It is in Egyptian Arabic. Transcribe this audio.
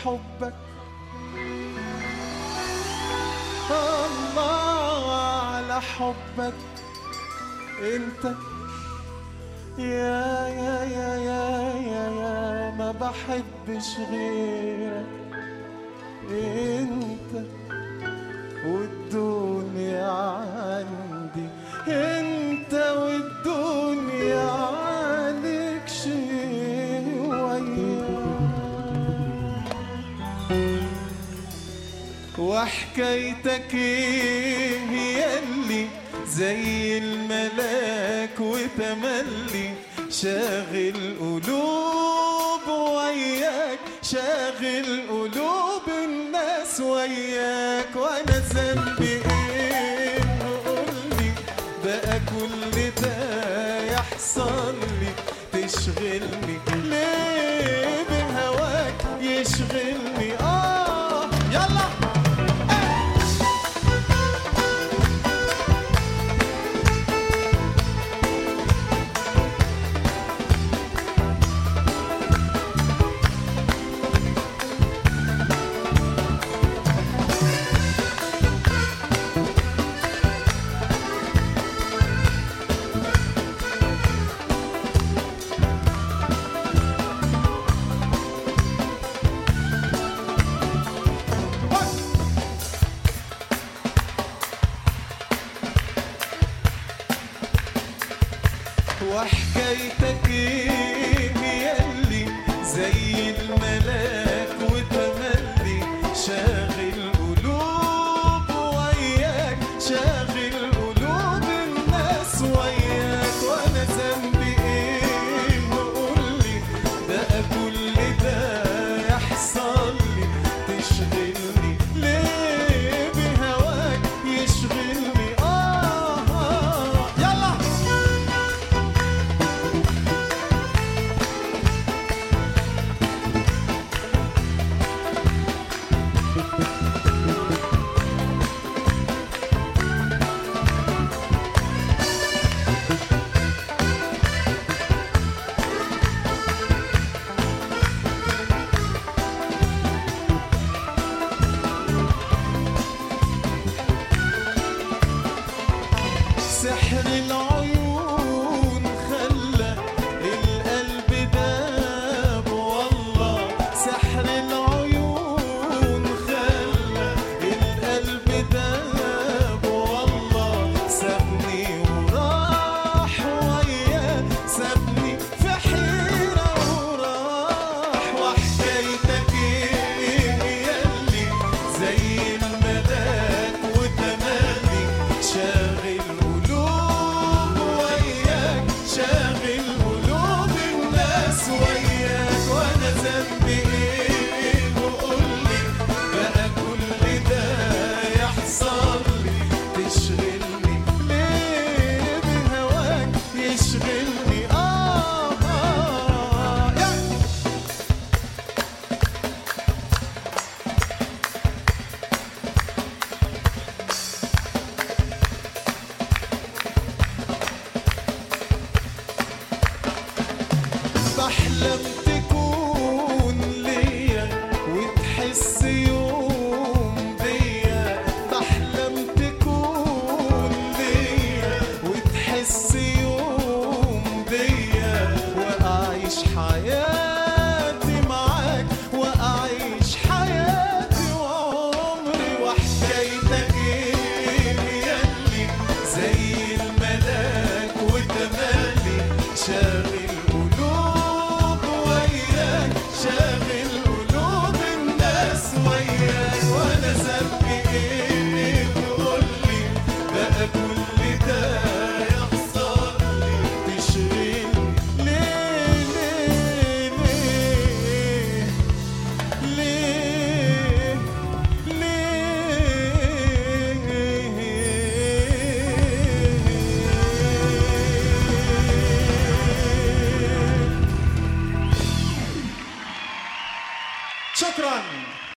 حبك الله على حبك انت يا يا يا يا يا يا ما بحبش غيرك انت والدنيا عندي انت والدنيا عليك شوية وحكايتك ايه ياللي زي الملاك وتملي شاغل قلوب وياك شاغل قلوب الناس وياك وانا ذنبي ايه قولي بقى كل ده يحصل لي تشغلني ليه بهواك يشغلني اه يلا وحكايتك ايه ياللي زي الملاك وتملي شاغل قلوب وياك شاغل قلوب الناس وياك وانا ذنبي ايه وقولي بقى كل ده يحصل لي تشغلني ليه بهواك يشغلني اه, آه يلا سحر العيون خلى القلب داب والله سحر العيون خلى القلب داب والله سابني وراح وياه سابني في حيرة وراح وحكايتك ايه ياللي زي الملاك وتملي شاغل قلوب وياك شاغل قلوب الناس وياك وانا ذنبي ايه وقولي بقى كل ده يحصل لي تشغلني ليه بهواك يشغلني اه, آه يا بحلم تكون ليا وتحس يوم بيا بحلم تكون ليا وتحس يوم بيا واعيش حياتي معاك واعيش حياتي وعمري وحكايتك ايه ياللي زي الملاك وتملي شاغل قلوب وياك شاغل قلوب الناس وياك وانا ذنبي ايه